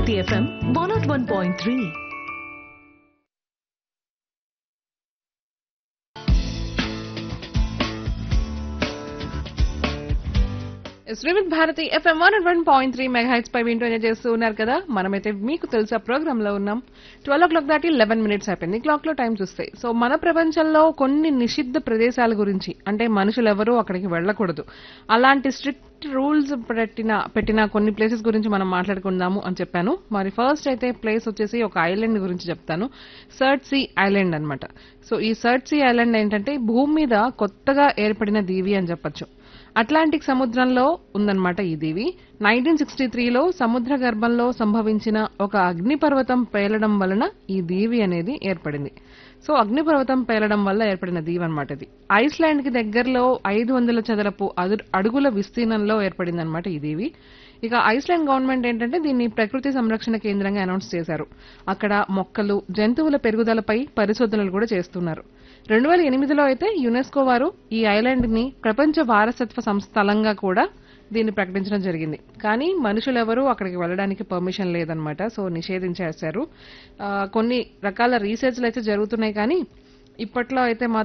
Bharati FM one nought one point three శ్రీవిత్ Bharati FM one one point three megahertz పై వింటూ enjoy చేస్తూ ఉన్నారు కదా మనమైతే మీకు తెలుసా ప్రోగ్రామ్ లో ఉన్నాం ట్వెల్వ్ ఓ క్లాక్ దాటి లెవెన్ మినిట్స్ అయిపోయింది క్లాక్ లో టైం చూస్తే సో మన ప్రపంచంలో కొన్ని నిషిద్ధ ప్రదేశాల గురించి అంటే మనుషులు ఎవరూ అక్కడికి వెళ్ళకూడదు అలాంటి స్ట్రిక్ట్ రూల్స్ పెట్టిన పెట్టిన కొన్ని ప్లేసెస్ గురించి మనం మాట్లాడుకుందాము అని చెప్పాను మరి ఫస్ట్ అయితే ప్లేస్ వచ్చేసి ఒక ఐలాండ్ గురించి చెప్తాను సర్ట్ సీ ఐలాండ్ అన్నమాట సో ఈ సర్ట్ సీ ఐలాండ్ ఏంటంటే భూమి మీద కొత్తగా ఏర్పడిన దీవి అని చెప్పొచ్చు అట్లాంటిక్ సముద్రంలో ఉందన్నమాట ఈ దీవి నైన్టీన్ సిక్స్టీ త్రీలో సముద్ర గర్భంలో సంభవించిన ఒక అగ్నిపర్వతం పేలడం వలన ఈ దీవి అనేది ఏర్పడింది సో అగ్నిపర్వతం పేలడం వల్ల ఏర్పడిన దీవి అనమాట ఇది ఐస్లాండ్ కి దగ్గరలో ఐదు వందల చదరపు అదు- అడుగుల విస్తీర్ణంలో ఏర్పడింది అనమాట ఈ దీవి ఇక ఐస్లాండ్ గవర్నమెంట్ ఏంటంటే దీన్ని ప్రకృతి సంరక్షణ కేంద్రంగా అనౌన్స్ చేశారు అక్కడ మొక్కలు జంతువుల పెరుగుదలపై పరిశోధనలు కూడా చేస్తున్నారు రెండు వేల ఎనిమిదిలో అయితే యునెస్కో వారు ఈ ఐలాండ్ ని ప్రపంచ వారసత్వ సంస్థలంగా కూడా దీన్ని ప్రకటించడం జరిగింది కానీ మనుషులెవరూ అక్కడికి వెళ్ళడానికి పర్మిషన్ లేదనమాట సో నిషేధించేశారు ఆ, కొన్ని రకాల రీసెర్చ్లు అయితే జరుగుతున్నాయి కానీ ఇప్పట్లో అయితే మాత్రం